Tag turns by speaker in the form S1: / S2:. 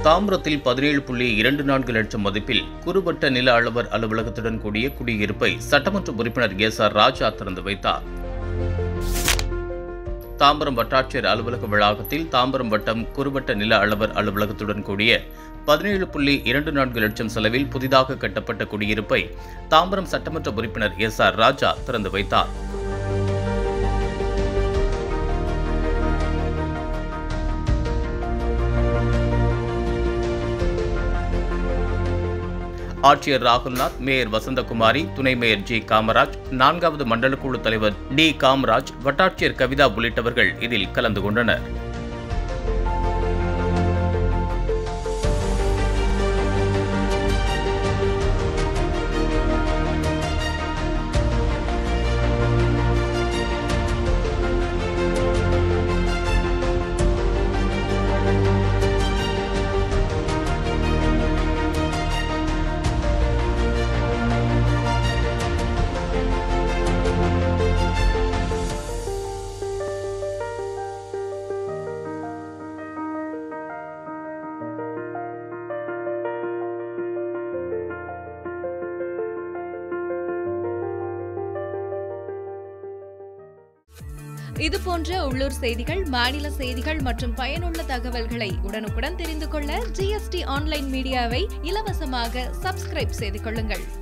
S1: தாம்பரத்தில் பதினேழு புள்ளி இரண்டு நான்கு லட்சம் மதிப்பில் குறுவட்ட நில அளவர் அலுவலகத்துடன் கூடிய குடியிருப்பை சட்டமன்ற உறுப்பினர் எஸ் ஆர் ராஜா திறந்து வைத்தார் தாம்பரம் வட்டாட்சியர் அலுவலக வளாகத்தில் தாம்பரம் வட்டம் குறுவட்ட நில அளவர் அலுவலகத்துடன் கூடிய பதினேழு புள்ளி இரண்டு நான்கு லட்சம் செலவில் புதிதாக கட்டப்பட்ட குடியிருப்பை தாம்பரம் சட்டமன்ற உறுப்பினர் எஸ் ஆர் ராஜா திறந்து வைத்தார் ஆட்சியர் ராகுல்நாத் மேயர் வசந்தகுமாரி துணை மேயர் ஜி காமராஜ் நான்காவது மண்டல குழு தலைவர் டி காமராஜ் வட்டாட்சியர் கவிதா உள்ளிட்டவர்கள் இதில் கலந்து கொண்டனர்
S2: இது போன்ற உள்ளூர் செய்திகள் மாநில செய்திகள் மற்றும் பயனுள்ள தகவல்களை உடனுக்குடன் தெரிந்து கொள்ள ஜிஎஸ்டி ஆன்லைன் மீடியாவை இலவசமாக சப்ஸ்கிரைப் செய்து கொள்ளுங்கள்